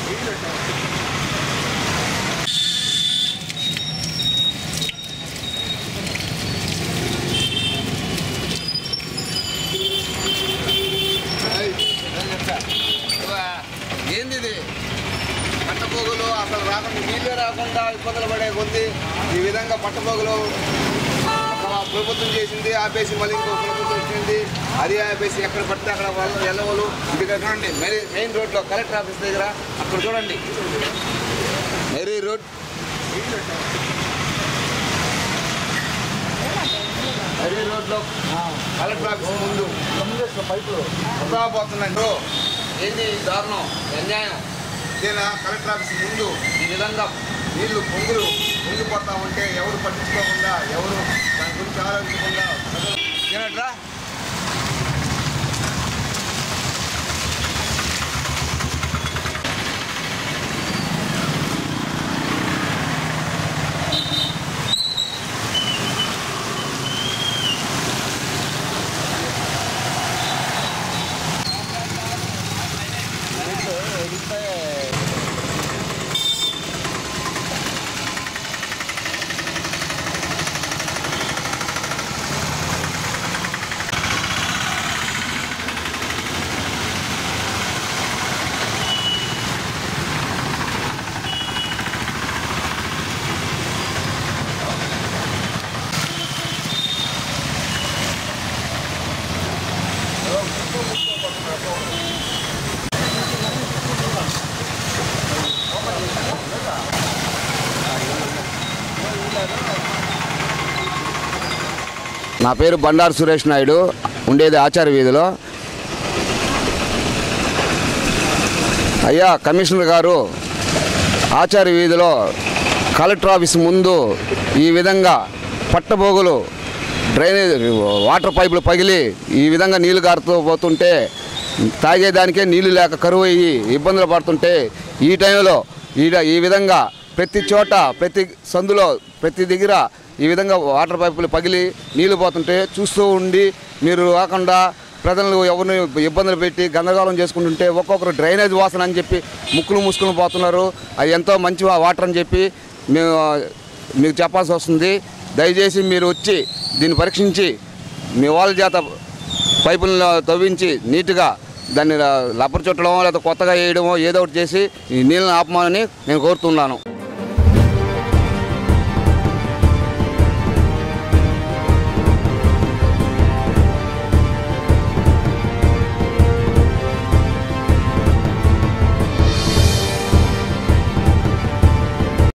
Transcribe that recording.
ఏంది ఇది పట్టపోగులు అసలు రాకుండా నీళ్ళే రాకుండా ఇబ్బందులు పడే కొద్ది ఈ విధంగా పట్టపోగులు ఒక ప్రభుత్వం చేసింది ఆపేసి మళ్ళీ ఇంకో ప్రభుత్వం వచ్చింది అది ఆపేసి ఎక్కడ పడితే అక్కడ వాళ్ళు వెళ్ళవలు ఇది చూడండి మెరీ మెయిన్ రోడ్లో కలెక్టర్ ఆఫీస్ దగ్గర అక్కడ చూడండి మెరీ రోడ్ మెరీ రోడ్లో కలెక్టర్ ఆఫీస్ ముందు వృధా పోతుందండి ఏంది ఈ దారుణం ఈ అన్యాయం ఇదేనా కలెక్టర్ ఆఫీస్ ముందు ఈ విధంగా నీళ్లు పొంగులు పొంగిపోతా ఉంటే ఎవరు పట్టించుకోకుండా ఎవరు దాని గురించి ఆలోచించకుండా ఏనట్రా నా పేరు బండారు సురేష్ నాయుడు ఉండేది ఆచార్య వీధిలో అయ్యా కమిషనర్ గారు ఆచార్య వీధిలో కలెక్టర్ ఆఫీస్ ముందు ఈ విధంగా పట్టబోగులు డ్రైనేజ్ వాటర్ పైపులు పగిలి ఈ విధంగా నీళ్లు గారుతూ పోతుంటే తాగేదానికే నీళ్లు లేక కరువు అయ్యి ఇబ్బందులు పడుతుంటే ఈ టైంలో ఈ ఈ విధంగా ప్రతి చోట ప్రతి సందులో ప్రతి దగ్గర ఈ విధంగా వాటర్ పైపులు పగిలి నీళ్లు పోతుంటే చూస్తూ ఉండి మీరు కాకుండా ప్రజలను ఎవరిని ఇబ్బందులు పెట్టి గందరగోళం చేసుకుంటుంటే ఒక్కొక్కరు డ్రైనేజ్ వాసన అని చెప్పి ముక్కులు ముసుకులు పోతున్నారు అది ఎంతో మంచి వాటర్ అని చెప్పి మేము మీకు చెప్పాల్సి వస్తుంది దయచేసి మీరు వచ్చి దీన్ని పరీక్షించి మీ వాళ్ళ చేత పైపులను తవ్వించి నీట్గా దాన్ని లబ్బర్ చుట్టడమో లేదా కొత్తగా వేయడమో ఏదో ఒకటి చేసి ఈ నీళ్ళని ఆపమని నేను కోరుతున్నాను